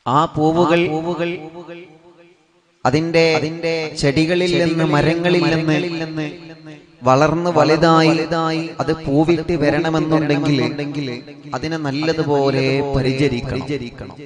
ആ പൂവുകൾ പൂവുകൾ അതിന്റെ അതിന്റെ ചെടികളിൽ നിന്ന് മരങ്ങളിൽ നിന്ന് വളർന്ന് വലുതായി അത് പൂവിട്ട് വരണമെന്നുണ്ടെങ്കിൽ അതിനെ നല്ലതുപോലെ പരിചരിക്കണം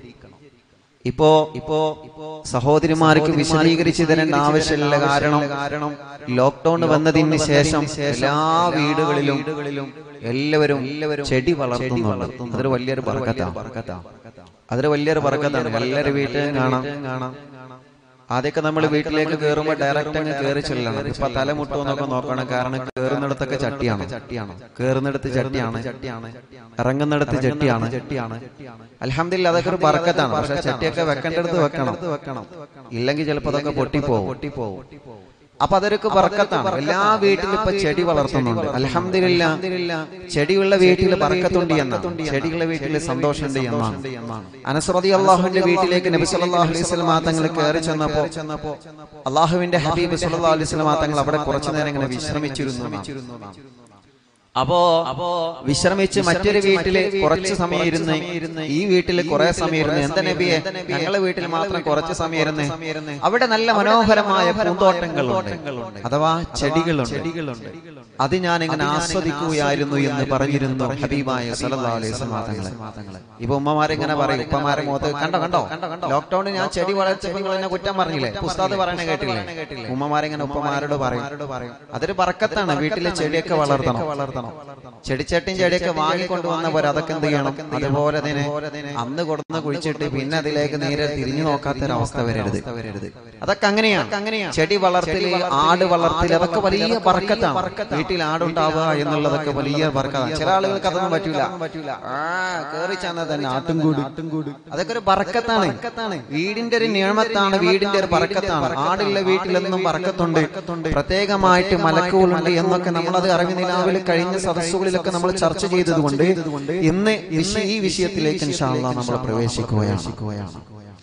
ഇപ്പോ ഇപ്പോ സഹോദരിമാർക്ക് വിശദീകരിച്ചു തരേണ്ട ആവശ്യമില്ല കാരണം കാരണം ലോക്ക്ഡൌൺ വന്നതിന് ശേഷം എല്ലാ വീടുകളിലും എല്ലാവരും എല്ലാവരും ചെടി വളർത്തുന്നുണ്ട് അതൊരു വലിയൊരു പറക്കത്താണ് അതൊരു വലിയൊരു പറക്കത്താണ് എല്ലാവരും വീട്ടിലും കാണാം കാണാം ആദ്യമൊക്കെ നമ്മൾ വീട്ടിലേക്ക് കയറുമ്പോൾ ഡയറക്റ്റ് അങ്ങ് കയറി ചെല്ലണം ഇപ്പൊ തലമുട്ടോ എന്നൊക്കെ നോക്കണം കാരണം കയറുന്നിടത്തൊക്കെ ചട്ടിയാണ് ചട്ടിയാണ് കയറുന്നിടത്ത് ചട്ടിയാണ് ചട്ടിയാണ് ഇറങ്ങുന്നിടത്ത് ചട്ടിയാണ് ചട്ടിയാണ് അലഹമില്ല അതൊക്കെ ഒരു ബർക്കത്താണ് പക്ഷെ ചട്ടിയൊക്കെ വെക്കേണ്ടടുത്ത് വെക്കണം വെക്കണം ഇല്ലെങ്കിൽ ചിലപ്പോൾ അതൊക്കെ പൊട്ടിപ്പോവും പൊട്ടിപ്പോവും അപ്പൊ അതൊരു ബർക്കത്താണ് എല്ലാ വീട്ടിലും ഇപ്പൊ ചെടി വളർത്തുന്നുണ്ട് അലഹമില്ല ചെടിയുള്ള വീട്ടിൽ ബർക്കത്തുണ്ട് എന്നാണ് ചെടിയുള്ള വീട്ടിൽ സന്തോഷമുണ്ട് എന്നാണ് അനസ്രതി അള്ളാഹുവിന്റെ വീട്ടിലേക്ക് നബി സല്ലല്ലാഹു അലൈഹി വസല്ലം തങ്ങൾ കയറി ചെന്നപ്പോ ചെന്നപ്പോ അള്ളാഹുവിന്റെ ഹബീബ് സല്ലല്ലാഹു അലൈഹി വസല്ലം തങ്ങൾ അവിടെ കുറച്ചു നേരം ഇങ്ങനെ വിശ്രമിച്ചിരുന്നു എന്നാണ്. അപ്പോ അപ്പോ വിശ്രമിച്ച് മറ്റൊരു വീട്ടില് കുറച്ച് സമയം ഇരുന്ന് ഈ വീട്ടിൽ കുറെ സമയം ഇരുന്ന് എന്താ നബിയെ ഞങ്ങളെ വീട്ടിൽ മാത്രം കുറച്ച് സമയം ഇരുന്ന് അവിടെ നല്ല മനോഹരമായ പൂന്തോട്ടങ്ങളുണ്ട് അഥവാ ചെടികളുണ്ട് അത് ഞാൻ ഇങ്ങനെ ആസ്വദിക്കുകയായിരുന്നു എന്ന് പറഞ്ഞിരുന്നു ഹബീബായ സല്ലല്ലാഹു അലൈഹി വസല്ലം തങ്ങളെ ഇപ്പൊ ഉമ്മമാരെ ഇങ്ങനെ പറയും ഉപ്പമാരെ മുഖത്ത് കണ്ടോ കണ്ടോ ലോക്ക്ഡൌണിൽ ഞാൻ ചെടി വളർച്ചപ്പോൾ നിങ്ങൾ എന്നെ കുറ്റം പറഞ്ഞില്ലേ പുസ്താദ് പറയണ കേട്ടില്ലേ ഉമ്മമാരിങ്ങനെ ഉപ്പമാരോട് പറയും അതൊരു പറക്കത്താണ് വീട്ടിലെ ചെടിയൊക്കെ വളർത്തണം വളർത്തണം ചെടിച്ചട്ടിയും ചെടിയൊക്കെ വാങ്ങിക്കൊണ്ടുവന്നവർ അതൊക്കെ എന്ത് ചെയ്യണം അതുപോലെ തന്നെ അന്ന് കൊടുന്ന് കുഴിച്ചിട്ട് പിന്നെ അതിലേക്ക് നേരെ തിരിഞ്ഞു നോക്കാത്തൊരവസ്ഥ വരരുത് വരരുത് അതൊക്കെ അങ്ങനെയാണ് അങ്ങനെയാണ് ചെടി വളർത്തല് ആട് വളർത്തല് അതൊക്കെ വലിയ പറക്കത്താണ് വീട്ടിൽ ആടുണ്ടാവുക എന്നുള്ളതൊക്കെ വലിയ പറക്കത്താണ് ചില ആളുകൾക്ക് അതൊന്നും പറ്റൂല പറ്റൂല ആ കേറി ചെന്നാൽ തന്നെ ആട്ടുംകൂട് ആട്ടുംകൂട് അതൊക്കെ ഒരു പറക്കത്താണ് വീടിന്റെ ഒരു നിയമത്താണ് വീടിന്റെ ഒരു പറക്കത്താണ് ആടുള്ള വീട്ടിലെന്നും പറക്കത്തുണ്ട് പ്രത്യേകമായിട്ട് മലക്കുകളുണ്ട് എന്നൊക്കെ നമ്മളത് അറിവ് നിലാവിൽ കഴിഞ്ഞ സദസ്സുകളിലൊക്കെ നമ്മൾ ചർച്ച ചെയ്തതുകൊണ്ട് ഇന്ന് വിഷ- ഈ വിഷയത്തിലേക്ക് ഇൻഷാ അല്ലാഹ് നമ്മൾ പ്രവേശിക്കുകയാണ്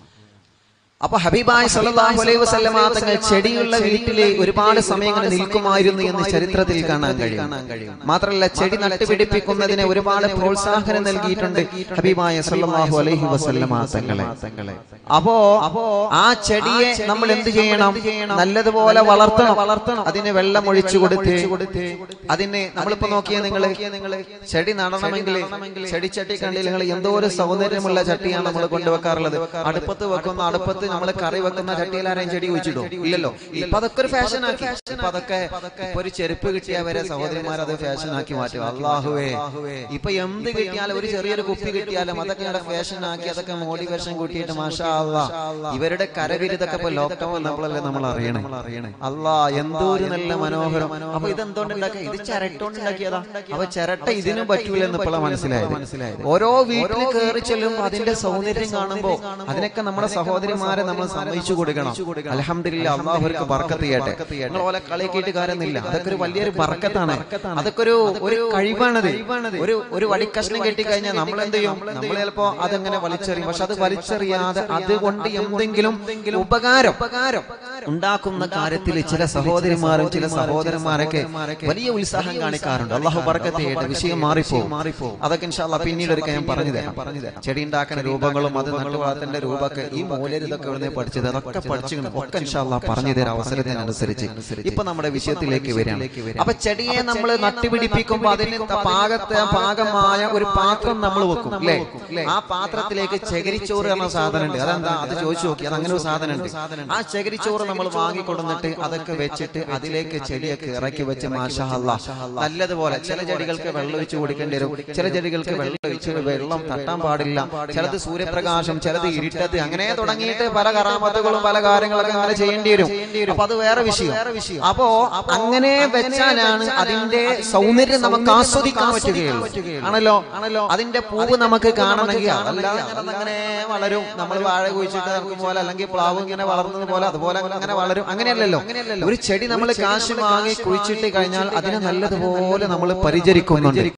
അപ്പൊ ഹബീബായ് സല്ലല്ലാഹു അലൈഹി വസല്ലമ തങ്ങൾ ചെടിയുള്ള വീട്ടിലെ ഒരുപാട് സമയങ്ങൾ നിൽക്കുമായിരുന്നു എന്ന് ചരിത്രത്തിൽ കാണാൻ കഴിയും മാത്രമല്ല ചെടി നട്ടുപിടിപ്പിക്കുന്നതിന് ഒരുപാട് പ്രോത്സാഹനം നൽകിയിട്ടുണ്ട് ഹബീബായ സല്ലല്ലാഹു അലൈഹി വസല്ലമ തങ്ങളെ അപ്പോ അപ്പോ ആ ചെടിയെ നമ്മൾ എന്ത് ചെയ്യണം നല്ലതുപോലെ വളർത്തണം വളർത്തണം അതിന് വെള്ളം ഒഴിച്ചു കൊടുത്ത് അതിന് നമ്മളിപ്പോ നോക്കിയാൽ നിങ്ങൾ ചെടി നടണമെങ്കിൽ ചെടി ചട്ടി കണ്ടില്ല നിങ്ങൾ എന്തോ ഒരു സൗന്ദര്യമുള്ള ചട്ടിയാണ് നമ്മൾ കൊണ്ടുവെക്കാറുള്ളത് അടുപ്പത്ത് വെക്കുന്ന അടുപ്പത്ത് നമ്മൾ കറി വെക്കുന്ന ചട്ടിയിൽ ആരെയും ചെടി കുഴിച്ചിടോ ഇല്ലല്ലോ ഇപ്പൊ അതൊക്കെ ഒരു ഫാഷൻ ആക്കി ഇപ്പൊ അതൊക്കെ ഇപ്പൊ ഒരു ചെരുപ്പ് കിട്ടിയാൽ വരെ സഹോദരിമാർ അത് ഫാഷൻ ആക്കി മാറ്റും അള്ളാഹുവേ ഇപ്പൊ എന്ത് കിട്ടിയാലും ഒരു ചെറിയൊരു കുപ്പി കിട്ടിയാലും അതൊക്കെ ഇവിടെ ഫാഷൻ ആക്കി അതൊക്കെ മോട്ടിവേഷൻ കൂട്ടിയിട്ട് മാഷാ അള്ളാ ഇവരുടെ കരവിരുതൊക്കെ ഇപ്പൊ ലോക്ക്ഡൌൺ വന്നപ്പോഴല്ലേ നമ്മൾ അറിയണേ അള്ളാ എന്തോ ഒരു നല്ല മനോഹരം അപ്പൊ ഇത് എന്തുകൊണ്ട് ഉണ്ടാക്കിയ ഇത് ചിരട്ടോണ്ട് ഉണ്ടാക്കിയതാ അപ്പൊ ചിരട്ട ഇതിനും പറ്റൂലെന്ന് ഇപ്പോഴാണ് മനസ്സിലായത് മനസ്സിലായത് ഓരോ വീട്ടിൽ കയറി ചെല്ലുമ്പോ അതിന്റെ സൗന്ദര്യം കാണുമ്പോ അതിനൊക്കെ നമ്മുടെ സഹോദരിമാരെ നമ്മൾ സമ്മതിച്ചു കൊടുക്കണം അലഹമില്ല അള്ളാഹുർക്ക് ബർക്കത്ത് ചെയ്യട്ടെ നിങ്ങൾ ഓലെ കളിയാക്കിയിട്ട് കാര്യമൊന്നുമില്ല അതൊക്കെ ഒരു വലിയൊരു ബർക്കത്താണ് അതൊക്കെ ഒരു ഒരു കഴിവാണത് ഒരു ഒരു വടിക്കഷ്ണം കെട്ടിക്കഴിഞ്ഞാൽ നമ്മൾ എന്ത് ചെയ്യും നമ്മൾ ചിലപ്പോ അതെങ്ങനെ വലിച്ചെറിയും പക്ഷെ അത് വലിച്ചെറിയാതെ അതുകൊണ്ട് എന്തെങ്കിലും ഉപകാരം ഉപകാരം ഉണ്ടാക്കുന്ന കാര്യത്തിൽ ചില സഹോദരിമാരും ചില സഹോദരന്മാരൊക്കെ വലിയ ഉത്സാഹം കാണിക്കാറുണ്ട് അള്ളാഹു ബർക്കത്ത് ചെയ്യട്ടെ വിഷയം മാറിപ്പോ മാറിപ്പോ അതൊക്കെ ഇൻഷാല്ല പിന്നീട് ഒരു ഞാൻ പറഞ്ഞു തരാം പറഞ്ഞു തരാം ചെടി ഉണ്ടാക്കുന്ന രൂപങ്ങളും അത് നട്ടുവളത്തിന്റെ രൂപമൊക്കെ ഈ മൂലര് ഇതൊക്കെ എവിടെ പഠിച്ചത് അതൊക്കെ പഠിച്ചു ഒക്കെ ഇൻഷാല്ല പറഞ്ഞു തരാം അവസരത്തിനനുസരിച്ച് ഇപ്പൊ നമ്മുടെ വിഷയത്തിലേക്ക് വരാം അപ്പൊ ചെടിയെ നമ്മൾ നട്ടുപിടിപ്പിക്കുമ്പോൾ അതിന് പാകത്തെ പാകമായ ഒരു പാത്രം നമ്മൾ വെക്കും അല്ലേ ആ പാത്രത്തിലേക്ക് ചകിരിച്ചോറ് എന്ന സാധനം ഉണ്ട് അതെന്താ അത് ചോദിച്ചു നോക്കി അത് അങ്ങനെ ഒരു സാധനം ഉണ്ട് ആ ചകിരിച്ചോറ് നമ്മൾ വാങ്ങിക്കൊടുന്നിട്ട് അതൊക്കെ വെച്ചിട്ട് അതിലേക്ക് ചെടിയൊക്കെ ഇറക്കി വെച്ച് മാഷാ അല്ലാ നല്ലതുപോലെ ചില ചെടികൾക്ക് വെള്ളം ഒഴിച്ച് കൊടുക്കേണ്ടി വരും ചില ചെടികൾക്ക് വെള്ളം ഒഴിച്ച് വെള്ളം തട്ടാൻ പാടില്ല ചിലത് സൂര്യപ്രകാശം ചിലത് ഇരുട്ടത്ത് അങ്ങനെ തുടങ്ങിയിട്ട് പല കറാമത്തുകളും പല കാര്യങ്ങളൊക്കെ അങ്ങനെ ചെയ്യേണ്ടി വരും അപ്പൊ അത് വേറെ വിഷയം അപ്പോ അങ്ങനെ വെച്ചാലാണ് അതിന്റെ സൗന്ദര്യം നമുക്ക് ആസ്വദിക്കാൻ പറ്റുകയുള്ളൂ ആണല്ലോ ആണല്ലോ അതിന്റെ പൂവ് നമുക്ക് കാണണമെങ്കിൽ അതല്ലാതെ അങ്ങനെ അങ്ങനെ വളരും നമ്മൾ വാഴ കുഴിച്ചിട്ട് നടക്കും പോലെ അല്ലെങ്കിൽ പ്ലാവ് ഇങ്ങനെ വളർന്നത് പോലെ അതുപോലെ അങ്ങനെ വളരും അങ്ങനെയല്ലല്ലോ ഒരു ചെടി നമ്മൾ കാശ് വാങ്ങി കുഴിച്ചിട്ട് കഴിഞ്ഞാൽ അതിനെ നല്ലതുപോലെ നമ്മൾ പരിചരിക്കുന്നുണ്ട്